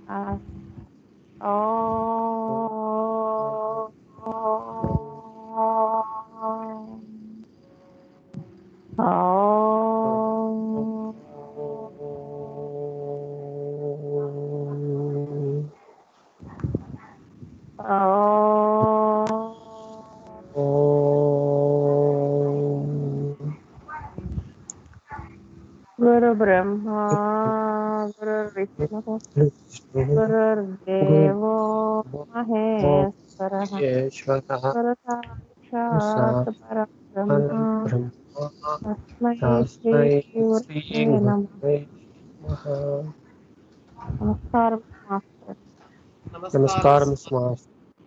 ఓ గురు బ్రహ్మ గురు విష్ణు గురుర్దేవో మహేశ్వర గురు సాక్షాత్ పరబ్రహ్మ తస్మై శ్రీ గురువే నమః నమస్కారం మాస్టర్ నమస్కారం స్మాస్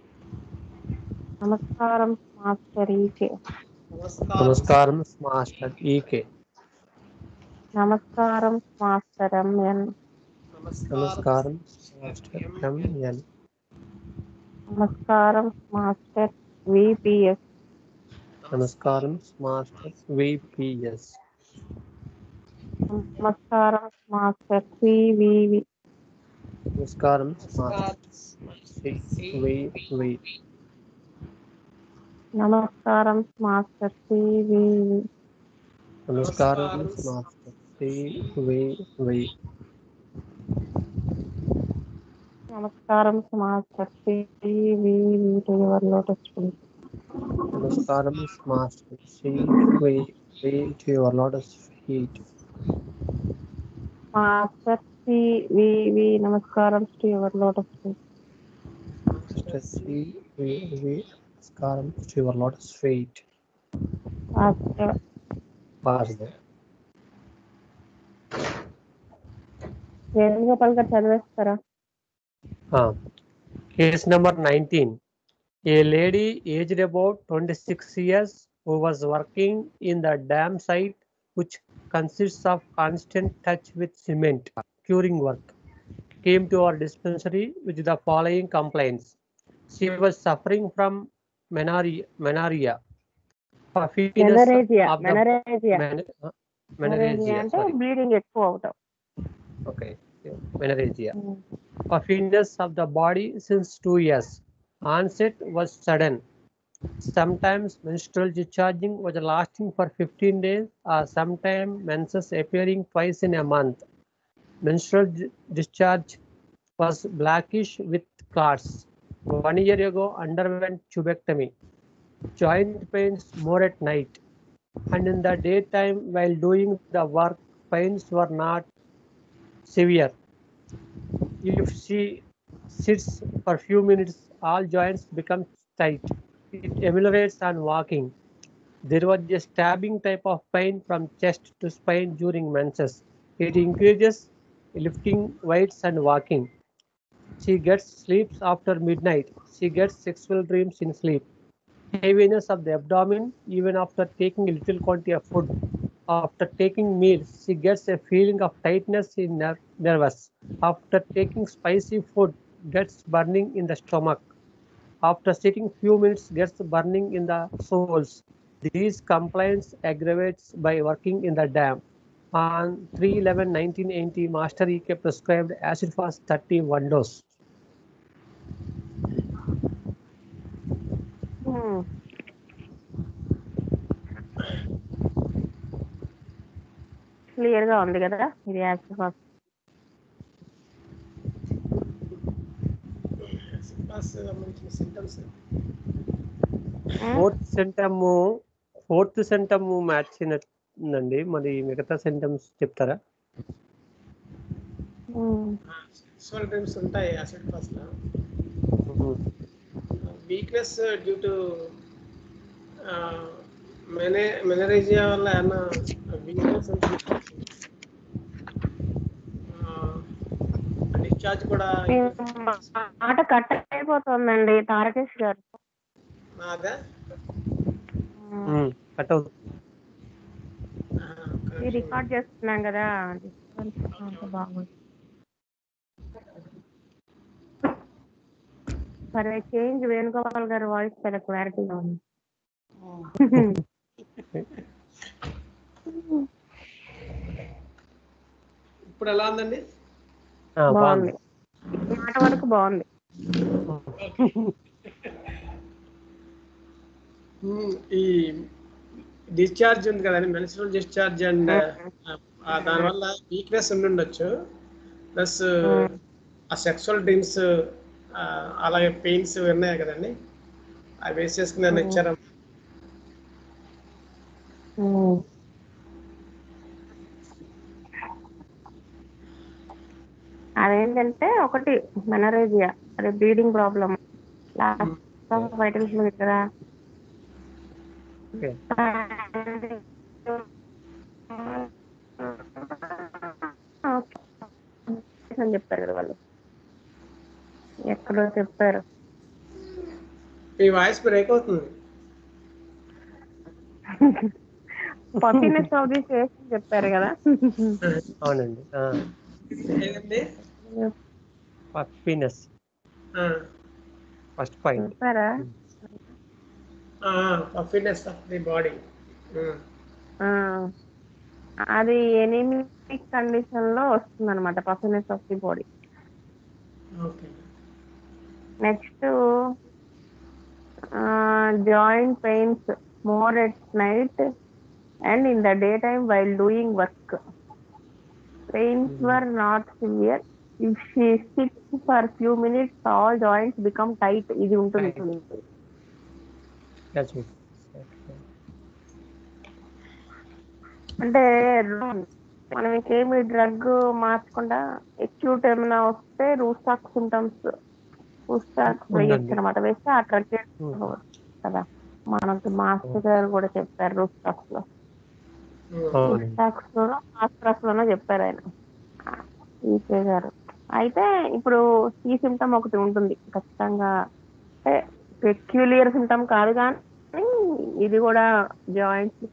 నమస్కారం మాస్టర్ ఈకే నమస్కారం మాస్టర్ ఈకే నమస్కారం మాస్టర్ ఎంఎన్ నమస్కారం మాస్టర్ ఎంఎన్ నమస్కారం మాస్టర్ విపిఎస్ నమస్కారం మాస్టర్ విపిఎస్ నమస్కారం మాస్టర్ సివివి నమస్కారం మాస్టర్ సివివి నమస్కారం మాస్టర్ సివివి నమస్కారం మాస్టర్ సివివి నమస్కారం Master CVV to your lotus feet నమస్కారం Master CVV to your lotus feet Master CVV నమస్కారం to your lotus feet Master CVV నమస్కారం to your lotus feet Master pass the Venugopal garu చదివేస్తారా Case number 19. A lady aged about 26 years who was working in the dam site, which consists of constant touch with cement, curing work, came to our dispensary with the following complaints. She was suffering from menorrhea, menorrhea, puffiness menorrhagia of the- menorrhagia men- uh, menorrhagia menorrhagia, అంటే sorry. Bleeding ఎక్కువ అవటం Okay, yeah, menorrhagia. puffiness of the body since two years. Onset was sudden. Sometimes menstrual discharging was lasting for 15 days or sometimes menses appearing twice in a month. Menstrual di- discharge was blackish with clots. One year ago underwent tubectomy. Joint pains more at night. And in the daytime while doing the work, pains were not severe. If she sits for few minutes, all joints become tight. It ameliorates on walking. There was a stabbing type of pain from chest to spine during menses. It increases lifting weights and walking. She gets sleeps after midnight. She gets sexual dreams in sleep. Heaviness of the abdomen even after taking a little quantity of food. After taking meals, she gets a feeling of tightness in ner- nervous. After taking spicy food, gets burning in the stomach. After sitting few minutes, gets burning in the soles. These complaints aggravates by working in the dam. On 3-11-1980, Master EK prescribed acid fast 31 dose. Clear గా ఉంది కదా ఇది acid fast సంబంధించిన symptoms fourth symptom fourth symptom match అయినట్టుందండి మరి మిగతా symptoms చెప్తారా sexual dreams ఉంటాయి యాసిడ్ ఫాస్ లో వీక్నెస్ డ్యూ టు మెనే మెనరేజియా వల్ల ఏమన్నా వీక్నెస్ డిశ్చార్జ్ కూడా మాట కట్ అయిపోతుందండి తారకేష్ గారు నాదా కట్ అవుతుంది ఇది రికార్డ్ చేస్తున్నాం కదా డిస్టర్బెన్స్ అంత బాగుంది సరే చేంజ్ వేణుగోపాల్ గారి వాయిస్ చాలా క్లారిటీగా ఉంది ఇప్పుడు ఎలా ఉందండి ఆ, బాగుంది ఈ మాట వరకు బాగుంది ఉమ్, ఈ డిశ్చార్జ్ ఉంది కదండి మెన్స్ట్రల్ డిశ్చార్జ్ అండ్ దానివల్ల వీక్నెస్ ఉండి ఉండొచ్చు ప్లస్ ఆ సెక్సువల్ డ్రీమ్స్ అలాగే పెయిన్స్ ఉన్నాయి కదండి అవి వేసి చేసుకుని నన్ను ఇచ్చారు ఉమ్. అదేంటంటే ఒకటి మెనరేజియా అదే బ్లీడింగ్ ప్రాబ్లం లాస్ట్ వైటల్స్ లో కదా ఓకే అని చెప్పారు కదా వాళ్ళు ఎక్కడో చెప్పారు మీ వాయిస్ బ్రేక్ అవుతుంది పఫీనెస్ ఆఫ్ ది ఫేస్ అని చెప్పారు కదా అవునండి ఏదండి పఫీనెస్ ఫస్ట్ పాయింట్ చెప్పారా పఫినెస్ ఆఫ్ ది బాడీ ఆ, అది ఎనిమిక్ కండిషన్ లో వస్తుంది అనమాట puffiness of the body okay next joint pains more at night and in the day time while doing work pains were not severe if she sits for few minutes all joints become tight ఇది ఉంటుంది అంటే మనం ఇంకేమి drug మార్చకుండా acute ఏమైనా వస్తే రూస్టాక్ symptoms రూస్టాక్ వేయచ్చు అనమాట వేస్తే ఆ డ్రగ్ కదా మనకి మాస్టర్ గారు కూడా చెప్పారు రూస్టాక్స్ లో అవునండి రూస్టాక్స్ లో మాస్టర్స్ లోనే చెప్పారు ఆయన ఈకే గారు అయితే ఇప్పుడు ఈ సిమ్టమ్ ఒకటి ఉంటుంది ఖచ్చితంగా అంటే పెక్యులియర్ సిమ్టమ్ కాదు కానీ ఇది కూడా జాయింట్స్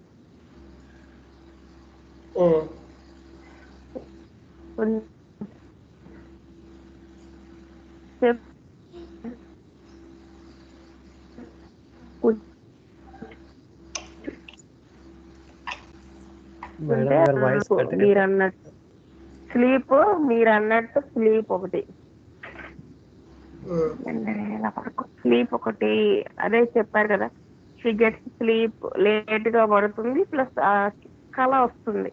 మేడం గారి వాయిస్ కట్ మీరు అన్నట్టు స్లీప్ మీరు అన్నట్టు స్లీప్ ఒకటి స్లీప్ ఒకటి అదే చెప్పారు కదా షీ గెట్స్ స్లీప్ లేట్ గా పడుతుంది ప్లస్ కళ వస్తుంది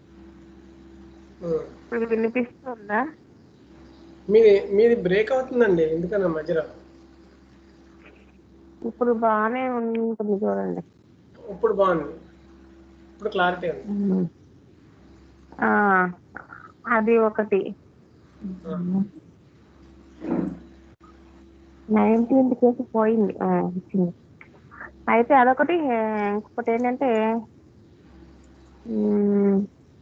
ఇప్పుడు వినిపిస్తుందా మీది మీది బ్రేక్ అవుతుందండి ఎందుకన్నా మధ్యలో ఇప్పుడు బాగానే ఉంటుంది చూడండి ఇప్పుడు బాగుంది ఇప్పుడు క్లారిటీ ఉంది ఆ, అది ఒకటి నైన్టీన్త్ కేసు పోయింది ఆ, వచ్చింది అయితే అదొకటి ఆ, ఇంకొకటి ఏంటంటే మ్మ్,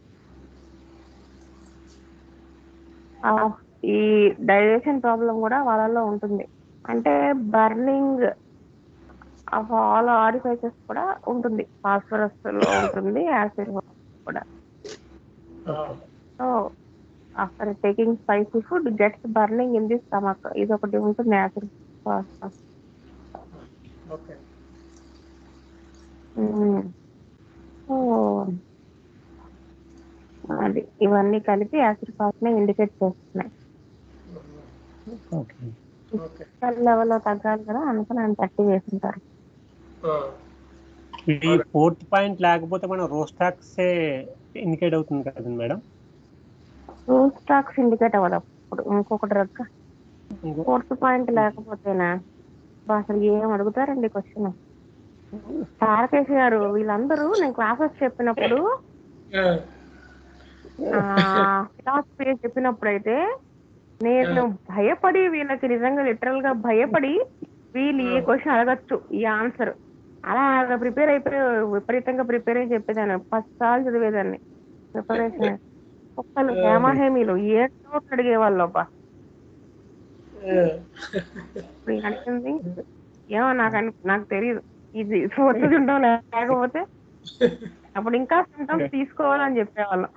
ఆ, ఈ డైజెషన్ ప్రాబ్లం కూడా వాళ్ళలో ఉంటుంది అంటే బర్నింగ్ ఆఫ్ ఆల్ ఆరిఫైసెస్ కూడా ఉంటుంది ఫాస్ఫరస్ లో ఉంటుంది యాసిడ్ కూడా so after taking spicy food gets burning in the stomach ఇది ఒకటి ఉంటుంది యాసిడ్ ఓకే సో అది ఇవన్నీ కలిపి యాసిడ్ ఫాస్ట్ ని ఇండికేట్ చేస్తున్నాయి ఓకే ఓకే లెవెల్ లో తగ్గాలి కదా అందుకని ఆయన థర్టీ వేసింటారు ఈ ఫోర్త్ పాయింట్ లేకపోతే మనం రోస్టాక్స్ ఇండికేట్ అవుతుంది కదండి మేడం రూల్ స్టాక్స్ ఇండికేట్ అవ్వదు అప్పుడు ఇంకొక డ్రగ్ ఇంకో- ఫోర్త్ పాయింట్ లేకపోతేనా అబ్బా, అసలు ఏం అడుగుతారండి క్వశ్చన్ తారకేష్ గారు వీళ్ళందరూ నేను క్లాసెస్ చెప్పినప్పుడు ఫిలాసఫీ చెప్పినప్పుడు అయితే నేను భయపడి వీళ్ళకి నిజంగా లిటరల్ గా భయపడి వీళ్ళు ఈ క్వశ్చన్ అడగచ్చు ఈ ఆన్సర్ అలా ప్రిపేర్ అయిపోయి విపరీతంగా ప్రిపేర్ అయి చెప్పేదాన్ని ఫస్ట్ సార్లు చదివేదాన్ని ప్రిపరేషన్ ఒక్కళ్ళు హేమహేమీలు ఏ డౌట్ అడిగేవాళ్ళు అబ్బా ఇప్పుడు ఈయన అడిగింది ఏమో నాకు అని నాకు తెలియదు ఇది ఫోర్త్ ఉండవు లేకపోతే అప్పుడు ఇంకా సిమ్టమ్స్ తీసుకోవాలని చెప్పేవాళ్ళం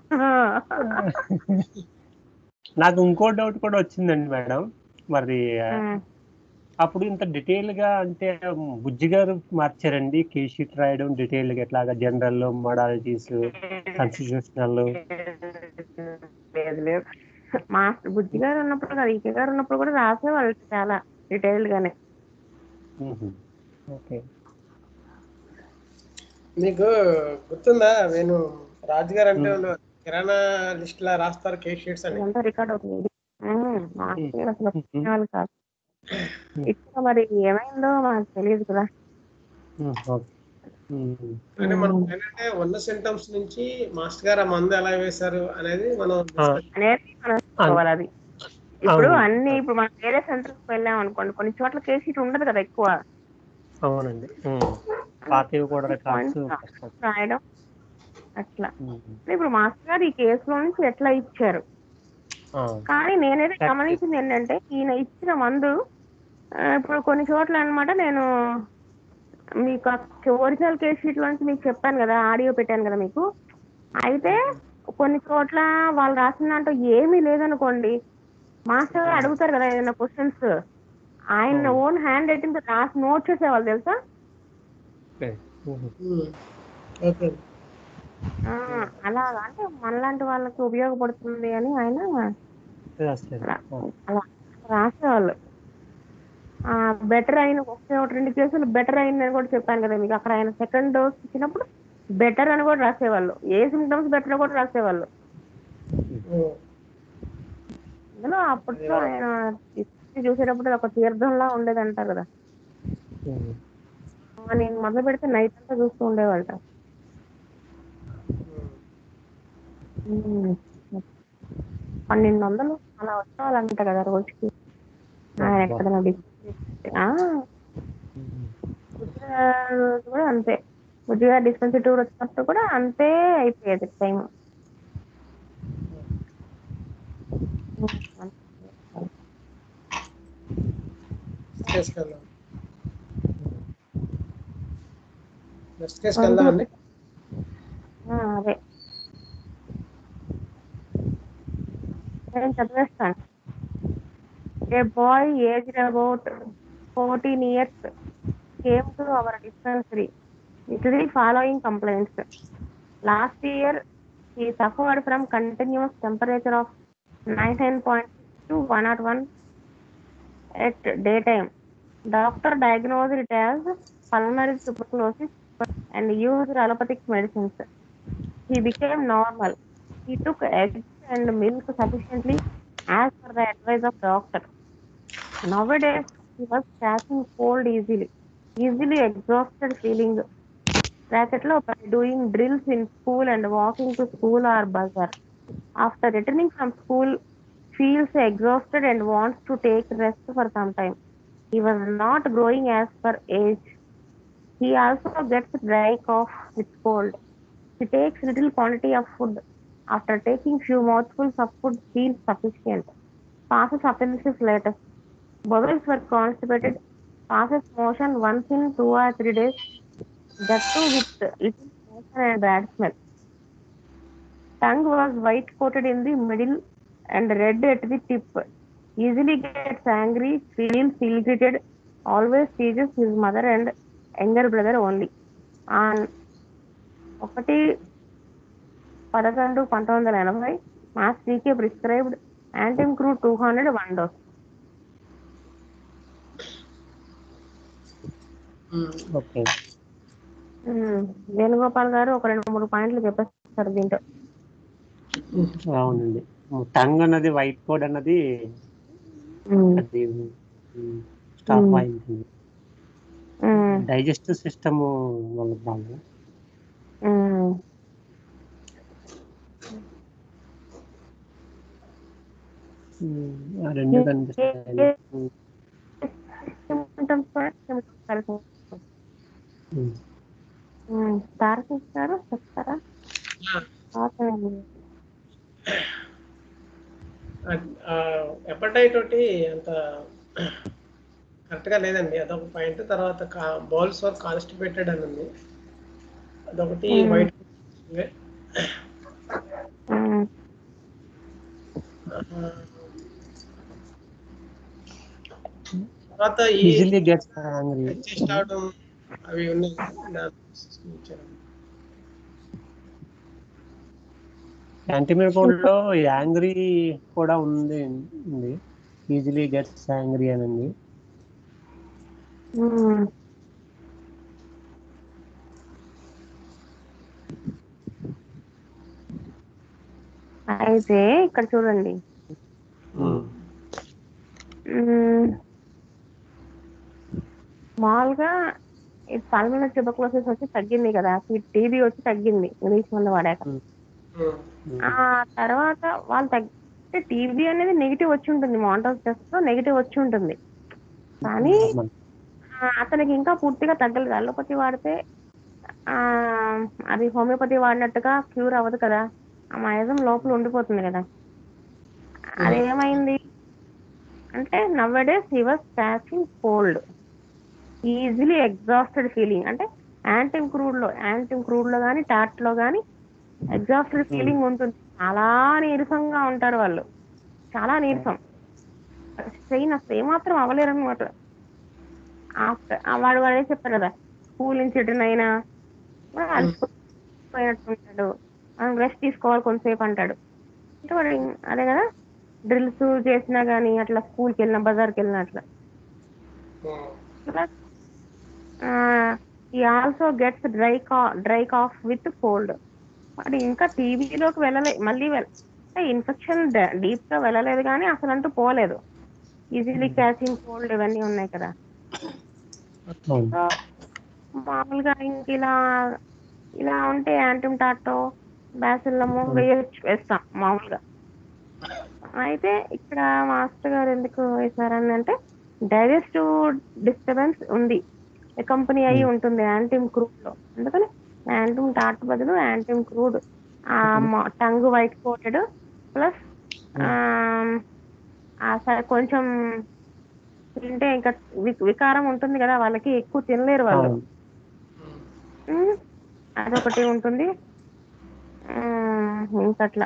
నాకు ఇంకో డౌట్ కూడా వచ్చిందండి మేడం మరి అప్పుడు ఇంత డీటెయిల్ గా అంటే బుజ్జి గారు మార్చారండి కే షీట్ రాయడం డీటెయిల్ గా ఎట్లాగా జనరల్ మోడాలిటీస్ కాన్స్టిట్యూషనల్ లేదు లేదు మాస్టర్ బుజ్జి గారు ఉన్నప్పుడు కదా ఈకే గారు ఉన్నప్పుడు కూడా రాసేవాళ్ళు చాలా డీటెయిల్డ్ గానే ఓకే మీకు గుర్తుందా నేను రాజుగారు అంటే వాళ్ళు కిరాణా లిస్ట్ లా రాస్తారు కేక్ షీట్స్ అని ఇదంతా రికార్డ్ అవుతుంది ఉమ్, మాస్టర్ గారు అసలు ఒప్పుకునేవాళ్ళు కాదు ఇక్కడ మరి ఏమైందో మనకు తెలియదు కదా ఓకే అంటే మనం ఏంటంటే ఉన్న సింటమ్స్ నుంచి మాస్టర్ గారు ఆ మందు ఎలా వేశారు అనేది మనం discuss అనేది మనం చూసుకోవాలి అది ఇప్పుడు అవును. అన్ని ఇప్పుడు మనం వేరే సెంటర్స్ వెళ్ళాం అనుకోండి కొన్ని చోట్ల కేసు షీట్ ఉండదు కదా ఎక్కువ అవునండి పాతవి కూడా రికార్డ్స్ రాయడం అట్లా ఇప్పుడు మాస్టర్ గారు ఈ కేసులో నుంచి ఎట్లా ఇచ్చారు కానీ నేనైతే Correct. గమనించింది ఏంటంటే ఈయన ఇచ్చిన మందు ఆ, ఇప్పుడు కొన్ని చోట్ల అన్నమాట నేను మీకు ఒరిజినల్ కేస్ షీట్ నుంచి మీకు చెప్పాను కదా ఆడియో పెట్టాను కదా మీకు అయితే కొన్ని చోట్ల వాళ్ళు రాసిన దాంట్లో ఏమీ లేదనుకోండి మాస్టర్ గారు అడుగుతారు కదా ఏదైనా క్వశ్చన్స్ ఆయన ఓన్ హ్యాండ్ రైటింగ్ రాసి నోట్ చేసేవాళ్ళు తెలుసా ఉమ్. ఓకే ఆ, అలాగా అంటే మనలాంటి వాళ్ళకి ఉపయోగపడుతుంది అని ఆయన అలా అలా రాసేవాళ్ళు బెటర్ అయిన ఒకటి ఒకటి రెండు కేసులు బెటర్ అయిందని కూడా చెప్పాను కదా మీకు అక్కడ ఆయన సెకండ్ డోస్ ఇచ్చినప్పుడు బెటర్ అని కూడా రాసేవాళ్ళు ఏ సిమ్టమ్స్ బెటర్ కూడా రాసేవాళ్ళు ఉమ్. అందులో అప్పట్లో ఆయన ఇది చూసేటప్పుడు అది ఒక తీర్థంలా ఉండేది అంటారు కదా ఆ, నేను మొదలు పెడితే నైట్ అంతా చూస్తూ ఉండేవాళ్ళ ఉమ్. పన్నెండు వందలు అలా వచ్చేవాళ్ళంట కదా రోజుకి ఆయన ఎక్కడైనా డిస్కస్ ఆ, బుజ్జిగా రోజు కూడా అంతే బుజ్జిగా డిస్పెన్సరీ టూర్ వచ్చినప్పుడు కూడా అంతే అయిపోయేది టైం కేసుకి వెళ్దాం నెక్స్ట్ కేసుకి వెళ్దాం అండి ఆ, అదే నేను చదివేస్తాను a boy age about fourteen years came to our dispensary with the following complaints last year he suffered from continuous temperature of 99.6 to 101 at daytime. Doctor diagnosed it as pulmonary tuberculosis and used allopathic medicines. He became normal. He took eggs and milk sufficiently as per the advice of doctor. Nowadays, he was catching cold easily, easily exhausted feeling bracket లో by doing drills in school and walking to school or bazaar. After returning from school, feels exhausted and wants to take rest for some time. He was not growing as per age. He also gets dry cough with cold. He takes little quantity of food. After taking few mouthfuls of food, feels sufficient. Passes appendicitis latest. Bowels were constipated. Passes motion once in two or three days. That too with little motion and bad smell. Tongue was white coated in the middle and red at the tip. Easily gets angry, feels irritated, always teases his mother and younger brother only. On ఒకటి పదకొండు పంతొమ్మిది వందల ఎనభై మాస్ టీకే prescribed antim crud two hundred one dose um. Okay Venugopal garu ఒక రెండు మూడు పాయింట్లు చెప్పేస్తారు దీంట్లో అవునండి టంగ్ అన్నది వైట్ కోడ్ అన్నది అది స్టాప్ మ్మ్. అయింది ఉమ్, డైజెస్టివ్ సిస్టమ్ వల్ల ప్రాబ్లం ఉమ్. ఆ రెండు కనిపిస్తాయి symptoms కూడా symptoms కలిసి ఉంటాయి. మ్మ్. ఉమ్, తారక్ గారు చెప్తారా అవసరం లేదు. హెపటైట్ ఒకటి అంత కరెక్ట్గా లేదండి అదొక పాయింట్ తర్వాత బౌల్స్ వర్ కాన్స్టిపేటెడ్ అని ఉంది అదొకటి Hmm. వైట్ ఉమ్, తర్వాత ఈ ఈజీలీ గెట్స్ యాంగ్రీ అడ్జస్ట్ అవడం అవి ఉన్నాయి నా- ఇచ్చారు. యాంటీమిడ్ లో యాంగ్రీ కూడా ఉంది ఉంది ఈజీలీ గెట్స్ యాంగ్రీ అని ఉంది మ్మ్. అయితే ఇక్కడ చూడండి మ్మ్. మామూలుగా ఈ పల్మనరీ ట్యూబర్కులోసిస్ వచ్చి తగ్గింది కదా ఈ టీబీ వచ్చి తగ్గింది ఇంగ్లీష్ మందు వాడాక ఆ తర్వాత వాళ్ళు తగ్గితే టీబీ అనేది నెగిటివ్ వచ్చి ఉంటుంది మానిటర్ టెస్ట్ లో నెగిటివ్ వచ్చి ఉంటుంది కానీ ఆ, అతనికి ఇంకా పూర్తిగా తగ్గలేదు అలోపతి వాడితే ఆ అది హోమియోపతి వాడినట్టుగా క్యూర్ అవ్వదు కదా ఆ మయజం లోపల ఉండిపోతుంది కదా అదేమైంది అంటే nowadays he was catching cold easily exhausted feeling అంటే యాంటిమ్ క్రూడ్ లో యాంటిమ్ క్రూడ్ లో కానీ టాట్ లో కానీ ఎగ్జాస్టెడ్ ఫీలింగ్ ఉంటుంది చాలా నీరసంగా ఉంటారు వాళ్ళు చాలా నీరసం స్ట్రెయిన్ అసలు ఏమాత్రం అవ్వలేరు అనమాట వాడు వాడే చెప్పారు కదా స్కూల్ నుంచి రిటర్న్ అయినా వాడు అలసిపోయినట్టు ఉంటాడు మనం రెస్ట్ తీసుకోవాలి కొంతసేపు అంటాడు అంటే వాడు ఇం- అదే కదా డ్రిల్స్ చేసినా గానీ అట్లా స్కూల్కి వెళ్ళినా బజార్కి వెళ్ళినా అట్లా ఈ ఆల్సో గెట్స్ డ్రై కా డ్రై కాఫ్ విత్ కోల్డ్ వాడు ఇంకా టీవీలోకి వెళ్ళలే మళ్ళీ వెళ్ళ ఇన్ఫెక్షన్ డీప్ గా వెళ్ళలేదు కానీ అసలు అంటూ పోలేదు ఈజీలీ క్యాచింగ్ కోల్డ్ ఇవన్నీ ఉన్నాయి కదా అవును సో మామూలుగా ఇంక ఇలా ఇలా ఉంటే యాంటిమ్ టాటో బ్యాసిల్లము వేయచ్చు వేస్తాం మామూలుగా అయితే ఇక్కడ మాస్టర్ గారు ఎందుకు వేశారని అంటే డైజెస్టివ్ డిస్టర్బెన్స్ ఉంది కంపెనీ అయి ఉంటుంది యాంటిమ్ క్రూడ్ లో అందుకని యాంటిమ్ టాట్ బదులు యాంటిమ్ క్రూడ్ ఆ టంగ్ వైట్ కోటెడ్ ప్లస్ కొంచెం తింటే ఇంకా వి- వికారం ఉంటుంది కదా వాళ్ళకి ఎక్కువ తినలేరు వాళ్ళు అవును ఉమ్, అదొకటి ఉంటుంది ఉమ్, ఇంకట్లా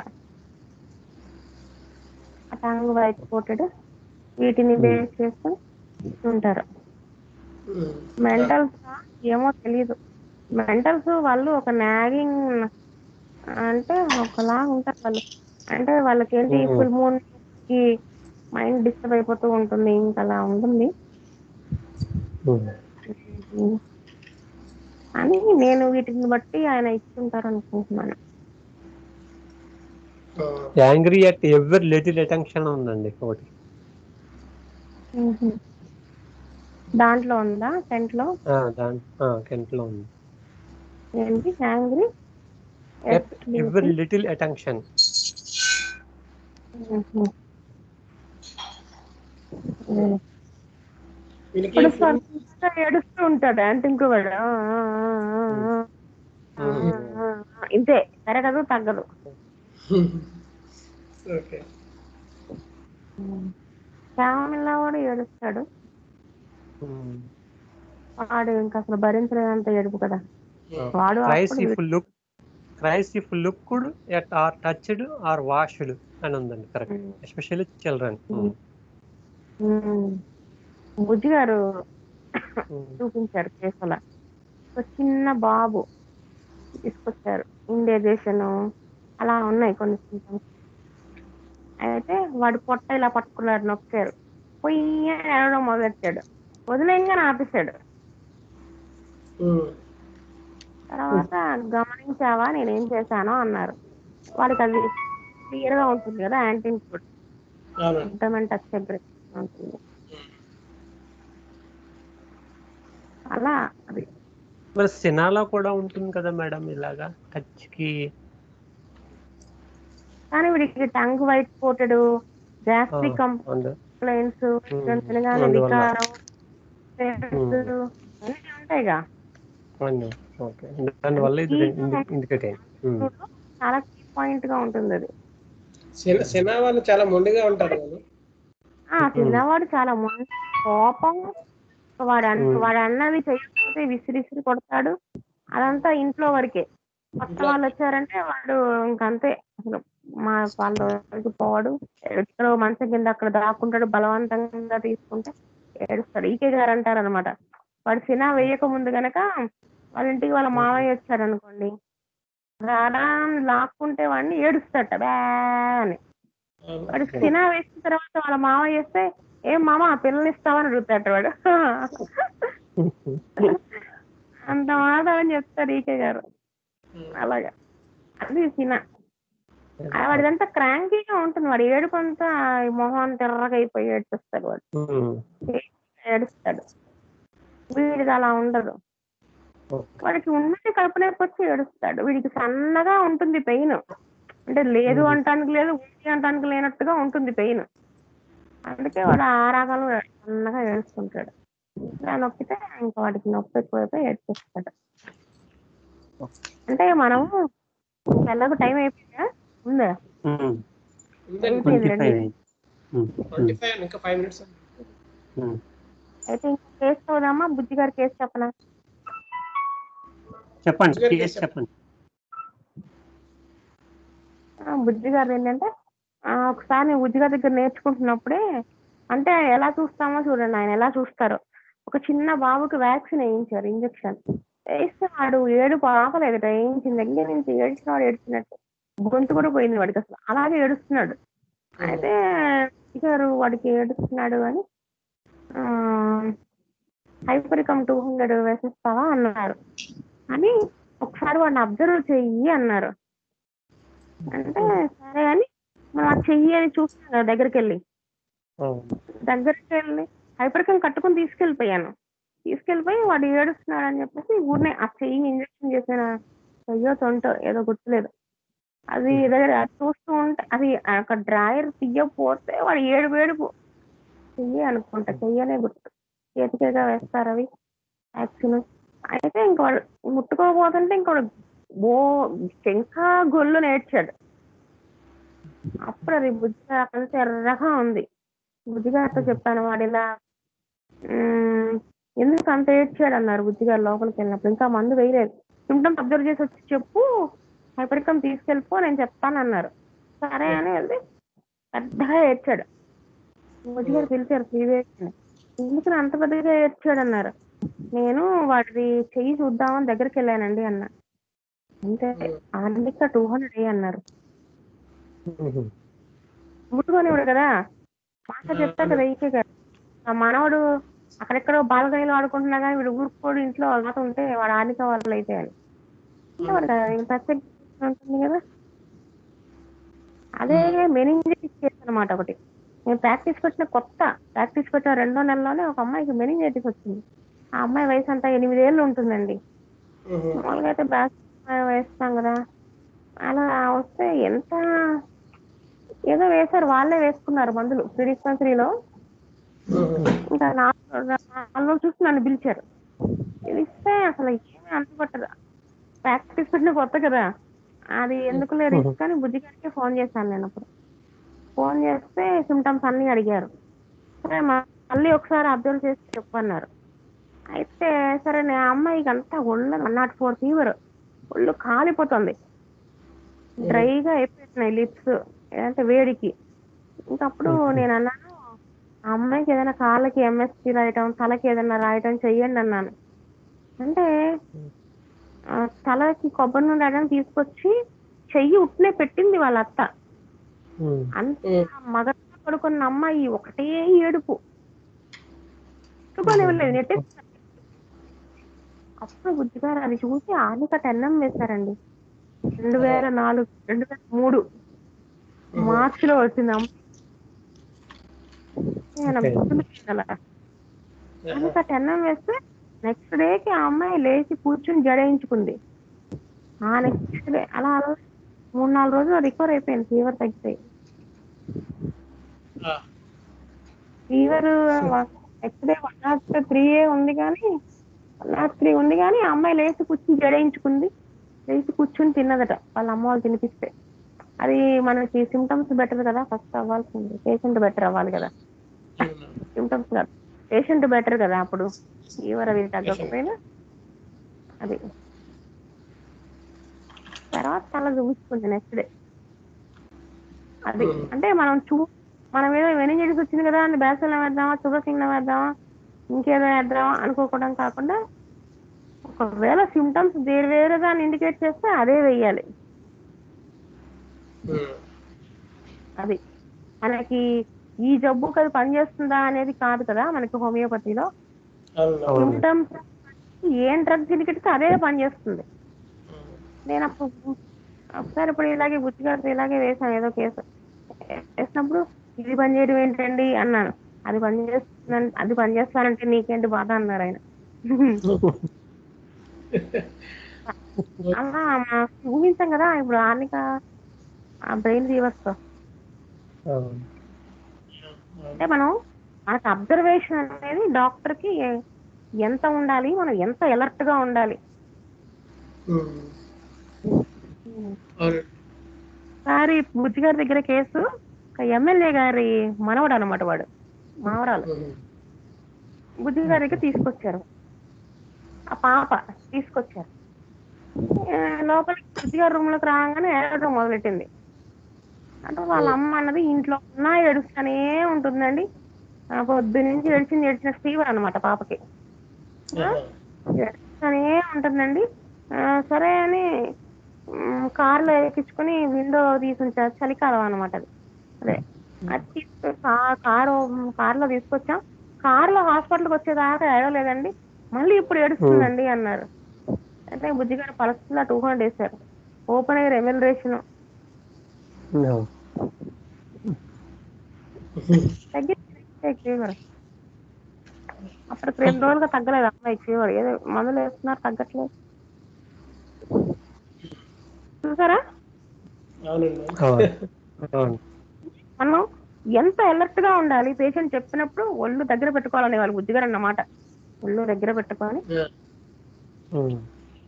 టంగ్ వైట్ కోటెడ్ వీటిని బేస్ చేసుకొని ఉంటారు మెంటల్స్ ఏమో తెలియదు మెంటల్స్ వాళ్ళు ఒక నాగింగ్ అంటే ఒకలా ఉంటారు వాళ్ళు అంటే వాళ్ళకి ఏంటి Mhm. ఫుల్ మూన్ కి మైండ్ డిస్టర్బ్ అయిపోతూ ఉంటుంది ఇంకా అలా ఉంటుంది ఉమ్. అని నేను వీటిని బట్టి ఆయన ఇచ్చుంటారు అనుకుంటున్నాను angry at every little attention ఉందండి ఒకటి Mhm. దాంట్లో ఉందా టెంట్ లో ఆ, దాని కెంట్లో ఉంది ఏంటి angry at every little attention వీనికి ఇప్పుడు సొంతంగా ఏడుస్తూ ఉంటాడు యాంటింగ్ వాడు ఆ, ఆ, ఆ, ఆ, ఆ, ఆ, ఆ, ఇంతే పెరగదు తగ్గదు ఓకే శ్యామిలా కూడా ఏడుస్తాడు వాడు ఇంకా అసలు భరించలేనంత ఏడుపు కదా వాడు క్రైస్ అప్పుడు if look cries if looked at or touched or washed అని ఉందండి correct um, especially children um. Bujji garu చూపించారు కేసుల ఒక చిన్న బాబు తీసుకొచ్చారు ఇండైజేషన్ అలా ఉన్నాయి కొన్ని symptoms. అయితే వాడు పొట్ట ఇలా పట్టుకున్నాడు నొక్కారు పొయ్యి అని ఏడవడం మొదలెట్టాడు వదిలేయంగానే ఆపేశాడు తర్వాత గమనించావా నేనేం చేశానో అన్నారు వాడికి అది క్లియర్ గా ఉంటుంది కదా యాంటీన్ ఫుడ్ అవునండి అబ్డమన్ టచ్ ఉంటుంది అలా అది మరి సినాలో కూడా ఉంటుంది కదా మేడం ఇలాగా టచ్ కి కానీ వీడికి tongue white coated gastric and complaints తినగానే అందువల్ల. వికారం stress, అన్నీ ఉంటాయిగా ఓకే దానివల్ల ఇది ఇండికేట్ అయింది చాలా కీ పాయింట్ గా ఉంటుంది అది సినా సినా వాళ్ళు చాలా మొండిగా ఉంటారు వాళ్ళు ఆ చిన్నవాడు చాలా మొండి కోపం వాడు అన్న Hmm. వాడు అన్నది చేయకపోతే విసిరి విసిరి కొడతాడు అదంతా ఇంట్లో వరకే కొత్త వాళ్ళు వచ్చారంటే వాడు ఇంకంతే అసలు మా వాళ్ళ దగ్గరికి పోవడు ఎక్కడో మంచం కింద అక్కడ దాక్కుంటాడు బలవంతంగా తీసుకుంటే ఏడుస్తాడు ఈకే గారు అంటారు అనమాట వాడు సినా వేయక ముందు గనక వాళ్ళ ఇంటికి వాళ్ళ మావయ్య వచ్చారు అనుకోండి రారా అని లాక్కుంటే వాడిని ఏడుస్తాట బ్యా అని వాడికి సినా వేసిన తర్వాత వాళ్ళ మామ చేస్తే ఏం మామ ఆ పిల్లల్ని ఇస్తావని అడుగుతాట వాడు అంత మాట అని చెప్తారు ఈకే గారు అలాగా అది సినా ఆ వాడిదంతా క్రాంకీగా ఉంటుంది వాడు ఏడుపు అంతా ఈ మొహం తెర్రగా అయిపోయి ఏడ్చేస్తాడు వాడు ఏడుస్తాడు వీడిది అలా ఉండదు వాడికి ఉన్నది కడుపు నొప్పి వచ్చి ఏడుస్తాడు వీడికి సన్నగా ఉంటుంది పెయిన్ అంటే లేదు అంటానికి లేదు ఉంది అంటానికి లేనట్టుగా ఉంటుంది పెయిన్ అందుకే వాడు ఆ రాగాలు సన్నగా ఏడుస్తుంటాడు ఇలా నొక్కితే ఇంకా వాడికి నొప్పి ఎక్కువైపోయి ఏడ్చేస్తాడు అంటే మనం ఎలాగో టైం అయిపోయిందా ఉందా ఉందండి ట్వంటీ ఫైవ్ ట్వంటీ ఫైవ్ ఇంకా ఫైవ్ మినిట్స్ అయితే ఇంకా కేసు చూడమ్మా బుజ్జి గారి కేసు చెప్పనా చెప్పండి కేసు చెప్పండి ఆ, బుజ్జి గారు ఏంటంటే ఆ, ఒకసారి నేను బుజ్జి గారి దగ్గర నేర్చుకుంటున్నప్పుడే అంటే ఎలా చూస్తామో చూడండి ఆయన ఎలా చూస్తారో ఒక చిన్న బాబుకి వ్యాక్సిన్ వేయించారు ఇంజక్షన్ వేస్తే వాడు ఏడుపు ఆపలేదు వేయించిన దగ్గర నుంచి ఏడ్చిన వాడు ఏడ్చినట్టు గొంతు కూడా పోయింది వాడికి అసలు అలాగే ఏడుస్తున్నాడు అయితే బుజ్జి గారు వాడికి ఏడుస్తున్నాడు అని హైపరికమ్ టూ హండ్రెడ్ వేసేస్తావా అన్నారు అని ఒకసారి వాడిని అబ్జర్వ్ చెయ్యి అన్నారు అంటే సరే అని మనం ఆ చెయ్యి అని చూస్తాం కదా దగ్గరికి వెళ్ళి దగ్గరికి వెళ్ళి హైపర్కం కట్టుకుని తీసుకెళ్ళిపోయాను తీసుకెళ్ళిపోయి వాడు ఏడుస్తున్నాడు అని చెప్పేసి ఊరినే ఆ చెయ్యి ఇంజక్షన్ చేసిన చెయ్యో తొంటో ఏదో గుర్తులేదు అది దగ్గర అది చూస్తూ ఉంటే అది ఒక డ్రాయర్ తీయకపోతే వాడు ఏడు వేడుపు చెయ్యి అనుకుంటా చెయ్యనే గుర్తు చేతికేగా వేస్తారు అవి వ్యాక్సిన్ అయితే ఇంకా వాడు ముట్టుకోకపోతుంటే ఇంకా వాడు బో ఇంకా గొల్లు నేర్చాడు అప్పుడు అది బుజ్జిగా అక్కడ ఎర్రగా ఉంది బుజ్జిగారితో చెప్పాను వాడు ఇలా "మ్మ్, ఎందుకు అంత ఏడ్చాడు అన్నారు బుజ్జిగారు లోపలికి వెళ్ళినప్పుడు ఇంకా మందు వేయలేదు సిమ్టమ్స్ అబ్జర్వ్ చేసి వచ్చి చెప్పు హైపరికం తీసుకెళ్ళిపో నేను చెప్తాను అన్నారు సరే అని వెళ్ళి పెద్దగా ఏడ్చాడు బుజ్జిగారు పిలిచారు శ్రీదేవిని ఎందుకు అంత పెద్దగా ఏడ్చాడు అన్నారు నేను వాడిది చెయ్యి చూద్దామని దగ్గరికి వెళ్ళానండి అన్న అంతే అందుకే టూ హండ్రెడ్ అన్నారు ముట్టుకోనివాడు కదా మాట చెప్తా కదా ఈకే గారు ఆ మనవడు అక్కడెక్కడో బాలగైలు ఆడుకుంటున్నా కానీ వీడు ఊరుకోడు ఇంట్లో వాళ్ళతో ఉంటే వాడు ఆనిక వాళ్ళు అయితే అని వాడు కదా, ఇంక ప్రత్యేక ఉంటుంది కదా అదే మెనింజైటిస్ కేసు అనమాట ఒకటి నేను ప్రాక్టీస్ పెట్టిన కొత్త ప్రాక్టీస్ పెట్టిన రెండో నెలలోనే ఒక అమ్మాయికి మెనింజైటిస్ వచ్చింది ఆ అమ్మాయి వయసు అంతా ఎనిమిదేళ్ళు ఉంటుందండి మామూలుగా అయితే బ్యాక్ వేస్తాం కదా అలా వస్తే ఎంత ఏదో వేశారు వాళ్ళే వేసుకున్నారు మందులు ఫ్రీ డిస్పెన్సరీలో ఇంకా నాలుగు నాలుగు రోజులు చూసి నన్ను పిలిచారు పిలిస్తే అసలు ఏమీ అందుపట్టదు ప్రాక్టీస్ పెట్టిన కొత్త కదా అది ఎందుకు లేదు కానీ బుద్ధి గారికి ఫోన్ చేశాను నేను అప్పుడు ఫోన్ చేస్తే సిమ్టమ్స్ అన్ని అడిగారు సరే మ- మళ్ళీ ఒకసారి అబ్జర్వ్ చేసి చెప్పన్నారు అయితే సరే నా అమ్మాయికి అంతా ఒళ్ళు వన్ నాట్ ఫోర్ ఫీవర్ ఒళ్ళు కాలిపోతుంది డ్రైగా అయిపోతున్నాయి లిప్స్ అంటే వేడికి ఇంకప్పుడు నేను అన్నాను ఆ అమ్మాయికి ఏదైనా కాళ్ళకి ఎంఎస్సి రాయటం తలకి ఏదైనా రాయటం చెయ్యండి అన్నాను అంటే ఆ, తలకి కొబ్బరి నూనె రాయడానికి తీసుకొచ్చి చెయ్యి ఉట్నే పెట్టింది వాళ్ళ అత్త అంత మగ పడుకున్న అమ్మాయి ఒకటే ఏడుపు పట్టుకోనివ్వలేదు నెట్టేసి అప్పుడు బుద్ధిగారు అది చూసి ఆనిక టెన్నం వేశారండి రెండు వేల నాలుగు రెండు వేల మూడు మార్చ్ లో వచ్చింది అమ్మ నేను Okay. గుర్తులేదు అలా ఆనిక టెన్నం వేస్తే నెక్స్ట్ డేకి ఆ అమ్మాయి లేచి కూర్చుని జడేయించుకుంది ఆ నెక్స్ట్ డే అలా అలా మూడు నాలుగు రోజులు రికవర్ అయిపోయింది ఫీవర్ తగ్గిపోయి fever next day one naught three ఏ ఉంది కానీ వన్ నాట్ త్రీ ఉంది కానీ ఆ అమ్మాయి లేచి కూర్చుని జడేయించుకుంది లేచి కూర్చుని తిన్నదట వాళ్ళ అమ్మ వాళ్ళు తినిపిస్తే అది మనకి సిమ్టమ్స్ బెటర్ కదా ఫస్ట్ అవ్వాల్సింది పేషెంట్ బెటర్ అవ్వాలి కదా సిమ్టమ్స్ కాదు పేషెంట్ బెటర్ కదా అప్పుడు ఫీవర్ అవి తగ్గకపోయినా అది తర్వాత తల చూపించుకుంది నెక్స్ట్ డే అది అంటే మనం చూ మనం ఏదో వెనింజెటిస్ వచ్చింది కదా అని బ్యాసల్ వేద్దామా షుగర్ కింగ్ వేద్దామా ఇంకేదో వేద్దామా అనుకోవడం కాకుండా ఒకవేళ సిమ్టమ్స్ వేరు వేరుగా ఇండికేట్ చేస్తే అదే వేయాలి ఉమ్. అది మనకి ఈ జబ్బుకి అది పనిచేస్తుందా అనేది కాదు కదా మనకి హోమియోపతిలో అవును అవును. సిమ్టమ్స్ ఏం డ్రగ్స్ ఇండికేట్ అదే పనిచేస్తుంది ఉమ్. నేను అప్పుడు ఒకసారి ఇప్పుడు ఇలాగే బుచ్చిగారితో ఇలాగే వేసాను ఏదో కేసు వేసినప్పుడు ఇది పని చేయడం ఏంటండి అన్నాను అది పని చేస్తుందంటే అది పని చేస్తానంటే నీకేంటి బాధ అన్నారు ఆయన అలా మా- ఊహించాం కదా ఇప్పుడు ఆర్నిక ఆ బ్రెయిన్ ఫీవర్స్ తో అవును. అంటే మనం మనకు అబ్జర్వేషన్ అనేది డాక్టర్ కి ఎంత ఉండాలి మనం ఎంత ఎలర్ట్ గా ఉండాలి ఉమ్. అవును సారి బుజ్జి గారి దగ్గర కేసు ఒక ఎమ్మెల్యే గారి మనవడు అనమాట వాడు మావరాలు ఉమ్. బుజ్జి గారి దగ్గర తీసుకొచ్చారు ఆ పాప తీసుకొచ్చారు ఆ, లోపలికి బుజ్జి గారి రూమ్ లోకి రాగానే ఏడవడం మొదలెట్టింది అంటే వాళ్ళ అమ్మ అన్నది ఇంట్లో ఉన్నా ఏడుస్తానే ఉంటుందండి ఆ, పొద్దు నుంచి ఏడ్చింది ఏడ్చిన ఫీవర్ అనమాట పాపకి ఆహా. ఏడుస్తూనే ఉంటుందండి ఆ, సరే అని మ్, కారులో ఎక్కించుకుని విండో తీసి ఉంచారు చలికాలం అనమాట అది అదే అది తీసుకు కా- కారు కారులో తీసుకొచ్చాం కారులో హాస్పిటల్కి వచ్చేదాకా ఏడవలేదండి మళ్ళీ ఇప్పుడు ఏడుస్తుందండి అన్నారు అంటే బుజ్జిగారు పలసలా టూ హండ్రెడ్ వేశారు ఓపెన్ ఎయిర్ ఎమ్యూనరేషన్ అవును. తగ్గింది ఫీవర్ అప్పటికి రెండు రోజులుగా తగ్గలేదు అమ్మాయి ఫీవర్ ఏదో మందులు వేస్తున్నారు తగ్గట్లేదు చూసారా అవునండి అవును. అవును. మనం ఎంత అలర్ట్ గా ఉండాలి పేషెంట్ చెప్పినప్పుడు ఒళ్ళు దగ్గర పెట్టుకోవాలనే వాళ్ళు బుద్ధిగారు అన్నమాట ఒళ్ళు దగ్గర పెట్టుకొని ఆ. ఉమ్.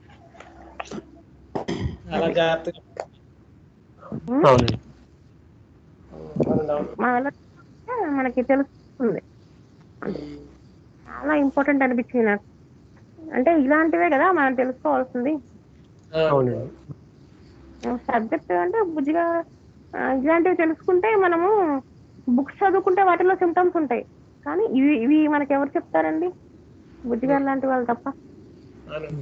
అలా జాగ్రత్తగా ఉమ్, అవునండి అవునండి అవును మన alert గా ఉంటే మనకి తెలుస్తుంది ఉమ్. చాలా ఇంపార్టెంట్ అనిపించింది నాకు అంటే ఇలాంటివే కదా మనం తెలుసుకోవాల్సింది అవునండి సబ్జెక్ట్ అంటే బుద్ధిగా ఆ, ఇలాంటివి తెలుసుకుంటే మనము బుక్స్ చదువుకుంటే వాటిలో సిమ్టమ్స్ ఉంటాయి కానీ ఇవి ఇవి మనకి ఎవరు చెప్తారండి బుద్ధిగారు లాంటి వాళ్ళు తప్ప అవునండి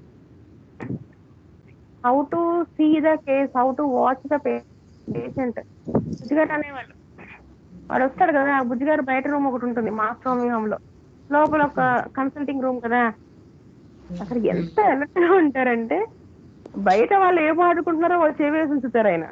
how to see the case how to watch the patient Buddhi garu అనేవాళ్ళు వాడు వస్తాడు కదా ఆ బుద్ధిగారు బయట రూమ్ ఒకటి ఉంటుంది మాస్టర్ హోమ్ లో లోపల ఒక కన్సల్టింగ్ రూమ్ కదా అసలు ఎంత అలర్ట్ గా ఉంటారంటే బయట వాళ్ళు ఏం ఆడుకుంటున్నారో వాళ్ళు చేవేసి ఉంచుతారు ఆయన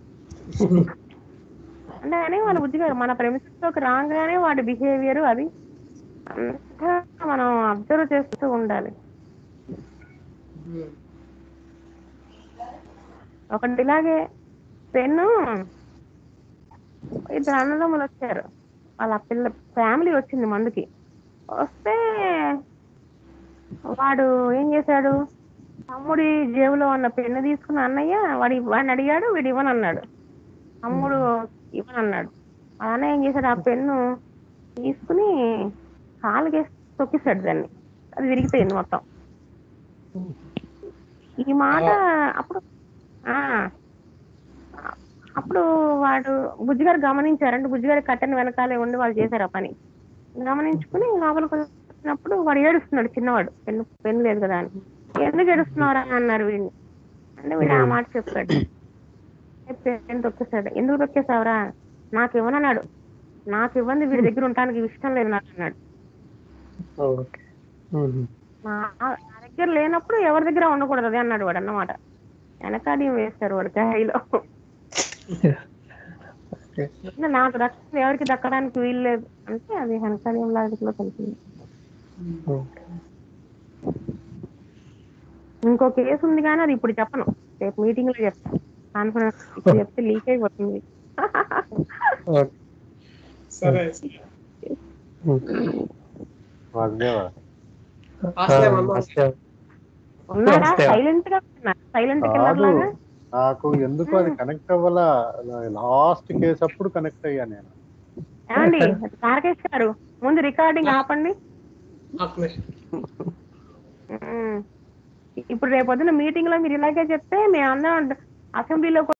అంటే అని వాళ్ళ బుద్ధిగారు మన ప్రెమిసెస్ లోకి రాగానే వాడి బిహేవియర్ అది అంతా మనం అబ్జర్వ్ చేస్తూ ఉండాలి ఉమ్. ఒకటి ఇలాగే పెన్ను ఇద్దరు అన్నదమ్ములు వచ్చారు వాళ్ళ పిల్ల ఫ్యామిలీ వచ్చింది మందుకి వస్తే వాడు ఏం చేశాడు తమ్ముడి జేబులో ఉన్న పెన్ను తీసుకున్న అన్నయ్య వాడి వాడిని అడిగాడు వీడు ఇవ్వనన్నాడు తమ్ముడు ఇవ్వనన్నాడు ఆ అన్నయ్య ఏం చేశాడు ఆ పెన్ను తీసుకుని కాలుకేసి తొక్కిస్తాడు దాన్ని అది విరిగిపోయింది మొత్తం ఈ మాట అప్పుడు ఆ అప్పుడు వాడు బుజ్జిగారు గమనించారంటే బుజ్జిగారు కట్టెన వెనకాలే ఉండి వాళ్ళు చేశారు ఆ పని గమనించుకుని లోపలికి వచ్చినప్పుడు వాడు ఏడుస్తున్నాడు చిన్నవాడు పెన్ను పెన్ను లేదు కదా అని ఎందుకు ఏడుస్తున్నారా అన్నారు వీడిని అంటే వీడు ఆ మాట చెప్పాడు పెన్ను తొక్కేశాడు ఎందుకు తొక్కేశావురా నాకు ఇవ్వనన్నాడు నాకు ఇవ్వంది వీడి దగ్గర ఉండటానికి ఇష్టం లేదు నాకు అన్నాడు ఓకే ఉమ్. నా నా దగ్గర లేనప్పుడు ఎవరి దగ్గర ఉండకూడదు అదే అన్నాడు వాడు అన్నమాట వెనకాడి వేస్తారు వాడు కాయలో ఓకే అంటే నాకు దక్కింది ఎవరికి దక్కడానికి వీలు లేదు అంటే అది వెనకాడియం లాజిక్ లో తెలిసింది ఓకే ఇంకో కేసు ఉంది కానీ అది ఇప్పుడు చెప్పను రేపు మీటింగ్ లో చెప్తాను కాన్ఫరెన్స్ ఇప్పుడు చెప్తే లీక్ అయిపోతుంది ఓకే సరే ఉమ్. వాసుదేవ ఆశ్రయం ఆ, అమ్మ. ఆశ్రయం. ఉన్నారా నమస్తే. సైలెంట్ గా ఉన్నా సైలెంట్ కిల్లర్ కాదు లాగా నాకు ఎందుకు అది కనెక్ట్ అవ్వాల లాస్ట్ కేసు అప్పుడు కనెక్ట్ అయ్యా నేను ఏమండి తారకేష్ గారు ముందు రికార్డింగ్ ఆపండి ఒక్క నిమిషం. ఉమ్. ఇప్పుడు రేపొద్దున మీటింగ్ లో మీరు ఇలాగే చెప్తే మేము అందరం అసెంబ్లీలో